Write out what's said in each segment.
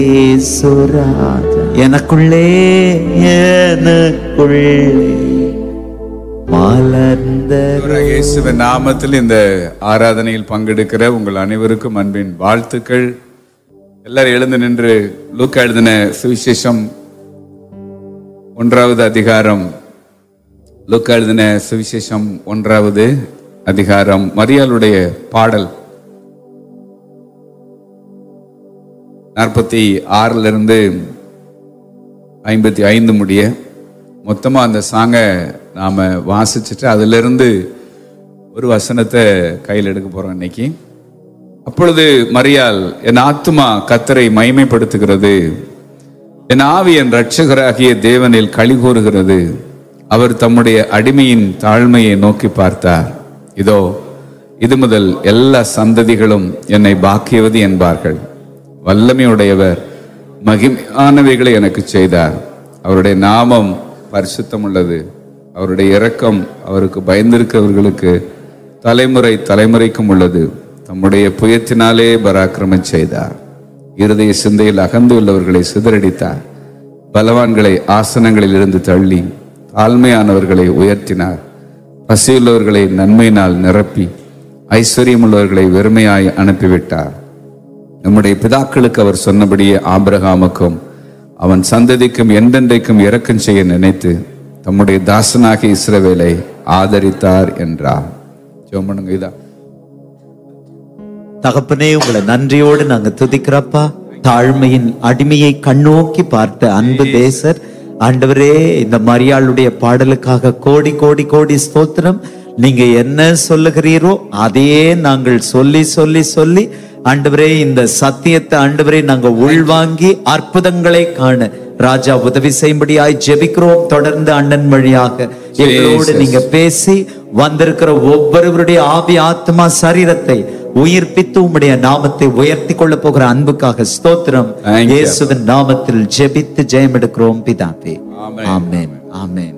இயேசுராஜா எனக்குள்ளே எனக்குள்ளே மலர்ந்த ஆண்டவராகிய இயேசுவின் நாமத்தில் இந்த ஆராதனையில் பங்கெடுக்கிற உங்கள் அனைவருக்கும் அன்பின் வாழ்த்துக்கள் எல்லாரும் எழுந்து நின்று லூக்கா எழுதின சுவிசேஷம் ஒன்றாவது அதிகாரம் லூக்கா எழுதின சுவிசேஷம் ஒன்றாவது அதிகாரம் மரியாளுடைய பாடல் நாற்பத்தி ஆறுல இருந்து ஐம்பத்தி ஐந்து முடிய மொத்தமா அந்த சாங்கை நாம வாசிச்சுட்டு அதுல இருந்து ஒரு வசனத்தை கையில் எடுக்க போறோம் இன்னைக்கு அப்பொழுது மரியாள் என் ஆத்துமா கத்தரை மைமைப்படுத்துகிறது என் ஆவி என் இரட்சகராகிய தேவனில் களி கூறுகிறது அவர் தம்முடைய அடிமையின் தாழ்மையை நோக்கி பார்த்தார் இதோ இது முதல் எல்லா சந்ததிகளும் என்னை பாக்கியவதி என்பார்கள் வல்லமையுடையவர் மகிமையானவைகளை எனக்கு செய்தார் அவருடைய நாமம் பரிசுத்தம் உள்ளது அவருடைய இரக்கம் அவருக்கு பயந்திருக்கிறவர்களுக்கு தலைமுறை தலைமுறைக்கும் உள்ளது தம்முடைய புயத்தினாலே பராக்கிரமம் செய்தார் இருதய சிந்தையில் அகந்து உள்ளவர்களை சிதறடித்தார் பலவான்களை ஆசனங்களில் இருந்து தள்ளி தாழ்மையானவர்களை உயர்த்தினார் பசியுள்ளவர்களை நன்மையினால் நிரப்பி ஐஸ்வர்யமுள்ளவர்களை வெறுமையாய் அனுப்பிவிட்டார் நம்முடைய பிதாக்களுக்கு அவர் சொன்னபடியே ஆபிரகாமுக்கும் அவன் சந்ததிக்கும் என்றென்றைக்கும் இரக்கம் செய்ய நினைத்து தம்முடைய தாசனாகிய இஸ்ரவேலை ஆதரித்தார் என்றார் ஜெபம் பண்ணுங்க இதா தகப்பனே உங்களை நன்றியோடு நாங்க துதிக்கிறப்பா தாழ்மையின் அடிமையை கண்ணோக்கி பார்த்த அன்பு தேசர் ஆண்டவரே இந்த மரியாளுடைய பாடலுக்காக கோடி கோடி கோடி ஸ்தோத்திரம் நீங்க என்ன சொல்லுகிறீரோ அதையே நாங்கள் சொல்லி சொல்லி சொல்லி ஆண்டவரே இந்த சத்தியத்தை ஆண்டவரே நாங்க உள்வாங்கி அற்புதங்களை காண ராஜா உதவி செய்யும்படியாய் ஜெபிக்கிறோம் தொடர்ந்து அண்ணன் வழியாக எங்களோடு நீங்க பேசி வந்திருக்கிற ஒவ்வொருவருடைய ஆவி ஆத்மா சரீரத்தை உயிர்ப்பித்து உம்முடைய நாமத்தை உயர்த்தி கொள்ள போகிற அன்புக்காக ஸ்தோத்திரம் Thank you. இயேசுவின் நாமத்தில் ஜெபித்து ஜெயம் எடுக்கிறோம் பிதாவே Amen. ஆமென் ஆமென்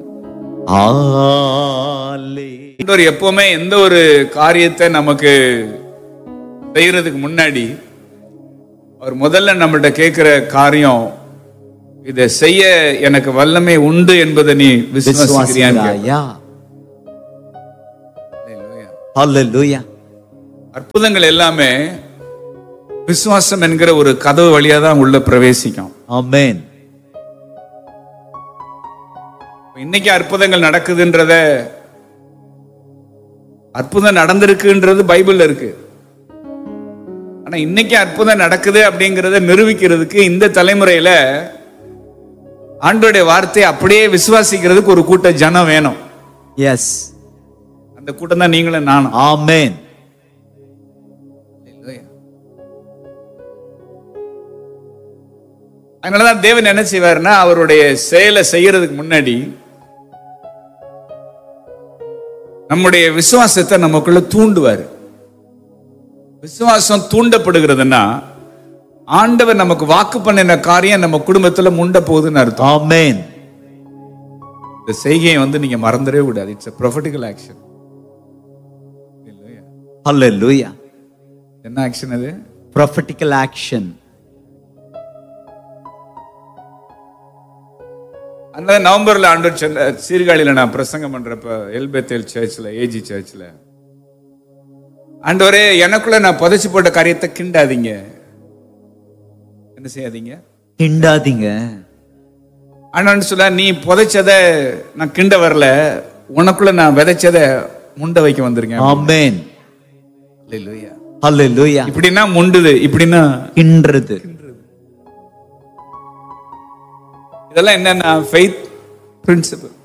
ஆலே ஆண்டவர் எப்பவுமே எந்த ஒரு காரியத்தை நமக்கு செய்யறதுக்கு முன்னாடி அவர் முதல்ல நம்மள்ட்ட கேட்கிற காரியம் இதை செய்ய எனக்கு வல்லமை உண்டு என்பதை நீ விசுவாசிக்கிறியான்னு கேட்கிறார். விசுவாசிக்கிறாயா ஹalleluya அற்புதங்கள் எல்லாமே விசுவாசம் என்கிற ஒரு கதவு வழியா தான் உள்ள பிரவேசிக்கும் ஆமென் இன்னைக்கு அற்புதங்கள் நடக்குதுன்றத அற்புதம் நடந்திருக்குன்றது பைபிள்ல இருக்கு ஆனா இன்னைக்கு அற்புதம் நடக்குது அப்படிங்கறத நிரூபிக்கிறதுக்கு இந்த தலைமுறையில ஆண்டோடைய வார்த்தையை அப்படியே விசுவாசிக்கிறதுக்கு ஒரு கூட்ட ஜனம் வேணும் எஸ் அந்த கூட்டம் தான் நீங்களும் நானும் ஆமென் அதனாலதான் தேவன் என்ன செய்வாருன்னா அவருடைய செயலை செய்யறதுக்கு முன்னாடி நம்முடைய விசுவாசத்தை நமக்குள்ள தூண்டுவார் விசுவாசம் தூண்டப்படுகிறதுன்னா ஆண்டவர் நமக்கு வாக்கு பண்ணின காரியம் நம்ம குடும்பத்துல முண்ட போகுதுன்னு அர்த்தம் ஆமென் இந்த செய்கையை வந்து நீங்க மறந்துடவே கூடாது இட்ஸ் ப்ரொஃபட்டிக்கல் ஆக்ஷன் ஹalleluya என்ன ஆக்ஷன் அது prophetical action அதனால நவம்பர்ல ஆண்டவர் சொன்ன சீர்காழியில நான் பிரசங்கம் பண்றப்ப எல்பெத்தேல் சர்ச்ல ஏஜி சர்ச்ல ஆண்டவரே எனக்குள்ள நான் புதைச்சு போட்ட காரியத்தை கிண்டாதீங்க என்ன செய்யாதீங்க கிண்டாதீங்க ஆண்டவன் சொல்ல நீ புதைச்சத நான் கிண்ட வரல உனக்குள்ள நான் விதைச்சத முண்ட வைக்க வந்திருக்கேன் ஆமென் அல்லேலூயா. ஹalleluya இப்படின்னா முண்டுது இப்படின்னா கின்றது இதெல்லாம் என்னன்னா ஃபெய்த் பிரின்சிபல்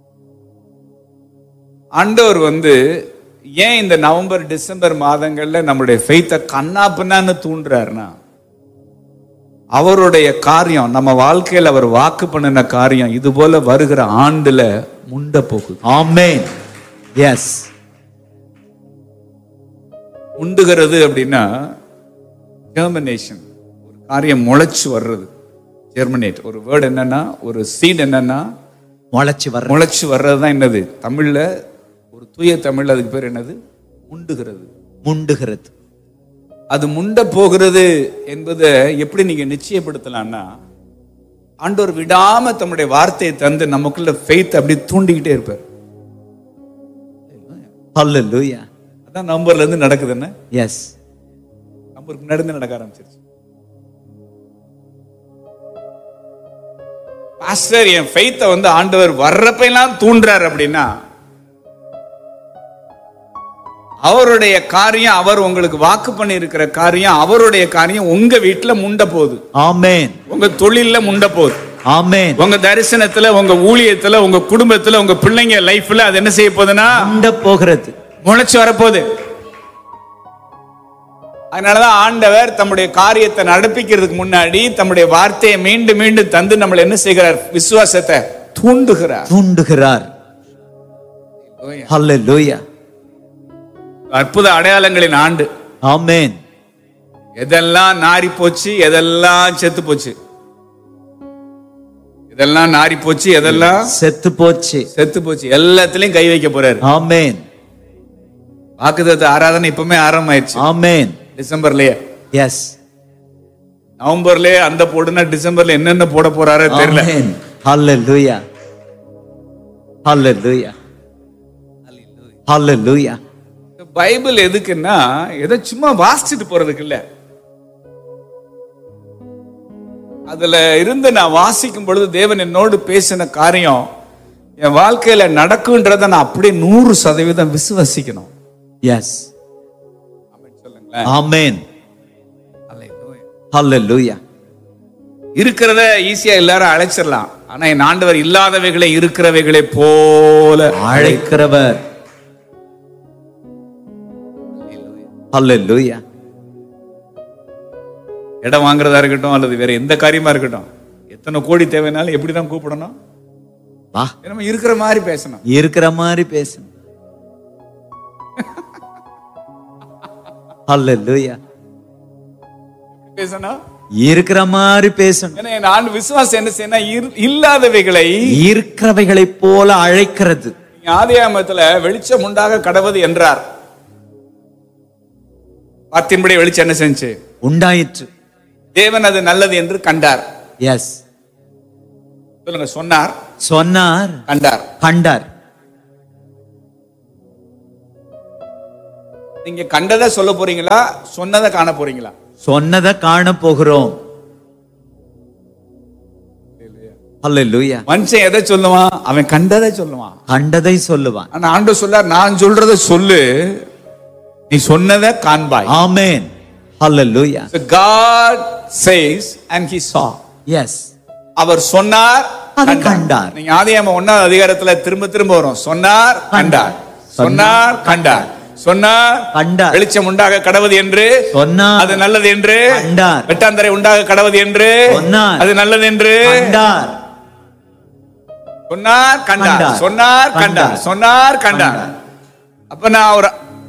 ஆண்டவர் வந்து ஏன் இந்த நவம்பர் டிசம்பர் மாதங்கள்ல நம்மளுடைய ஃபெய்த்தை கண்ணா பின்னான்னு தூண்டுறாருன்னா அவருடைய காரியம் நம்ம வாழ்க்கையில் அவர் வாக்கு பண்ணின காரியம் இது போல வருகிற ஆண்டுல முண்ட போகுது ஆமென் எஸ் முண்டுகிறது அப்படின்னா ஜெர்மினேஷன் ஒரு காரியம் முளைச்சு வர்றது ஜெர்மினேட் ஒரு வேர்டு என்னன்னா ஒரு சீட் என்னன்னா முளைச்சு வர்ற முளைச்சு வர்றது தான் என்னது தமிழ்ல ஒரு தூய தமிழ்ல அதுக்கு பேர் என்னது முண்டுகிறது முண்டுகிறது அது முண்ட போகிறது என்பதை எப்படி நீங்க நிச்சயப்படுத்தலாம்னா ஆண்டவர் விடாம தம்முடைய வார்த்தையை தந்து நமக்குள்ள ஃபெய்த் அப்படி தூண்டிக்கிட்டே இருப்பார் Hallelujah. அதான் நம்பர்ல இருந்து நடக்குது என்ன Yes. நம்பருக்கு முன்னாடி இருந்து நடக்க ஆரம்பிச்சிருச்சு பாஸ்டர் என் ஃபெய்த்தை வந்து ஆண்டவர் வர்றப்பெல்லாம் தூண்டுறார் அப்படின்னா அவருடைய காரியம் அவர் உங்களுக்கு வாக்கு பண்ணி இருக்கிற காரியம் அவருடைய காரியம் உங்க வீட்டுல முண்ட போகுது Amen. உங்க தொழில்ல முண்ட போகுது Amen. உங்க தரிசனத்துல உங்க ஊழியத்துல உங்க குடும்பத்துல உங்க பிள்ளைங்க லைஃப்ல அது என்ன செய்ய போகுதுன்னா உண்ட போகிறது முளைச்சு வரப்போகுது அதனாலதான் ஆண்டவர் தம்முடைய காரியத்தை நடப்பிக்கிறதுக்கு முன்னாடி தம்முடைய வார்த்தையை மீண்டும் மீண்டும் தந்து நம்மளை என்ன செய்கிறார் விசுவாசத்தை தூண்டுகிறார் தூண்டுகிறார் Hallelujah. அற்புத அடையாளங்களின் ஆண்டு Amen. எதெல்லாம் நாரி போச்சு எதெல்லாம் செத்து போச்சு இதெல்லாம் நாரி போச்சு எதெல்லாம் செத்து போச்சு செத்து போச்சு எல்லாத்துலயும் கை வைக்க போறாரு Amen. வாக்குதத்த ஆராதனை இப்பவுமே ஆரம்பமாயிருச்சு Amen. டிசம்பர்லயே Yes. நவம்பர்லயே அந்த போடுனா டிசம்பர்ல என்னென்ன போட போறாரோ தெரியல Amen. Hallelujah. Hallelujah. Hallelujah. இந்த பைபிள் எதுக்குன்னா ஏதோ சும்மா வாசிச்சுட்டு போறதுக்கு இல்ல அதுல இருந்து நான் வாசிக்கும் பொழுது தேவன் என்னோடு பேசின காரியம் என் வாழ்க்கையில நடக்குன்றத நான் அப்படியே நூறு சதவீதம் விசுவசிக்கணும் Yes. சொல்லுங்களேன் Amen. Hallelujah. இருக்கிறத ஈஸியா எல்லாரும் அழைச்சிடலாம் ஆனா என் ஆண்டவர் இல்லாதவைகளை இருக்கிறவைகளை போல அழைக்கிறவர் Hallelujah. இடம் வாங்குறதா இருக்கட்டும் அல்லது வேற எந்த காரியமா இருக்கட்டும் எத்தனை கோடி தேவைனாலும் எப்படிதான் கூப்பிடணும் வா நம்ம இருக்கிற மாதிரி பேசணும் இருக்கிற மாதிரி பேசணும் Hallelujah. பேசணும் இருக்கிற மாதிரி பேசணும் ஏன்னா என் ஆண்டு விசுவாசம் என்ன செய்யணும் இரு- இல்லாதவைகளை இருக்கிறவைகளைப் போல அழைக்கிறது நீங்க ஆதியாமத்துல வெளிச்சம் உண்டாக கடவுது என்றார் வார்த்தையின்படி வெளிச்சம் என்ன செஞ்சு உண்டாயிற்று தேவன் அது நல்லது என்று கண்டார் எஸ் சொல்லுங்க சொன்னார் சொன்னார் கண்டார் கண்டார் நீங்க கண்டதை சொல்ல போறீங்களா சொன்னதை காண போறீங்களா சொன்னதை காண போகிறோம் Hallelujah. மனுஷன் எதை சொல்லுவான் அவன் கண்டதை சொல்லுவான் கண்டதை சொல்லுவான் ஆனா ஆண்டு சொல்லார் நான் சொல்றதை சொல்லு நீ சொன்னதை காண்பாய் ஆமென் Hallelujah. So God says and he saw Yes. அவர் சொன்னார் அதை கண்டார். கண்டார். நீங்க ஆதியாம ஒன்னாவது அதிகாரத்துல திரும்ப திரும்ப வரும் சொன்னார் கண்டார் சொன்னார் கண்டார் சொன்னார் கண்டார். வெளிச்சம் உண்டாக கடவுது என்று சொன்னார். அது நல்லது என்று கண்டார். வெட்டாந்தரை உண்டாக கடவுது என்று சொன்னார். அது நல்லது என்று கண்டார் சொன்னார் கண்டார் கண்டார். சொன்னார் கண்டார் கண்டார். சொன்னார் கண்டார் கண்டார். அப்ப நான் ஒரு